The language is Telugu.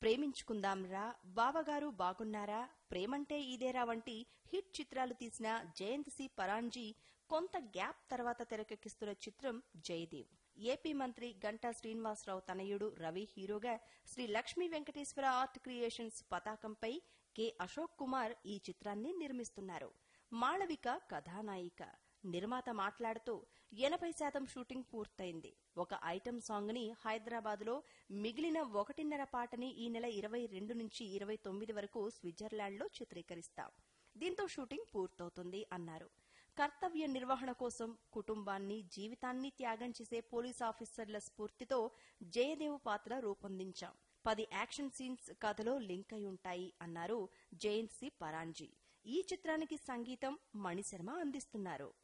ప్రేమించుకుందాంరా బావగారు బాగున్నారా ప్రేమంటే ఇదేరా వంటి హిట్ చిత్రాలు తీసిన జయంత్ సి పరాంజీ కొంత గ్యాప్ తర్వాత తెరకెక్కిస్తున్న చిత్రం జయదేవ్ ఏపీ మంత్రి గంటా శ్రీనివాసరావు తనయుడు రవి హీరోగా శ్రీ లక్ష్మీ వెంకటేశ్వర ఆర్ట్ క్రియేషన్స్ పతాకంపై కె అశోక్ కుమార్ ఈ చిత్రాన్ని నిర్మిస్తున్నారు మాళవిక కథానాయిక నిర్మాత మాట్లాడుతూ ఎనభై శాతం షూటింగ్ పూర్తయింది ఒక ఐటెం సాంగ్ ని హైదరాబాద్ లో మిగిలిన ఒకటిన్నర పాటని ఈ నెల ఇరవై రెండు నుంచి ఇరవై తొమ్మిది వరకు స్విట్జర్లాండ్ లో చిత్రీకరిస్తాం దీంతో షూటింగ్ పూర్తవుతుంది అన్నారు కర్తవ్య నిర్వహణ కోసం కుటుంబాన్ని జీవితాన్ని త్యాగం చేసే పోలీస్ ఆఫీసర్ల స్ఫూర్తితో జయదేవ్ పాత్ర రూపొందించాం పది యాక్షన్ సీన్స్ కథలో లింక్ అయి ఉంటాయి అన్నారు జయంత్ సి పరాంజీ ఈ చిత్రానికి సంగీతం మణిశర్మ అందిస్తున్నారు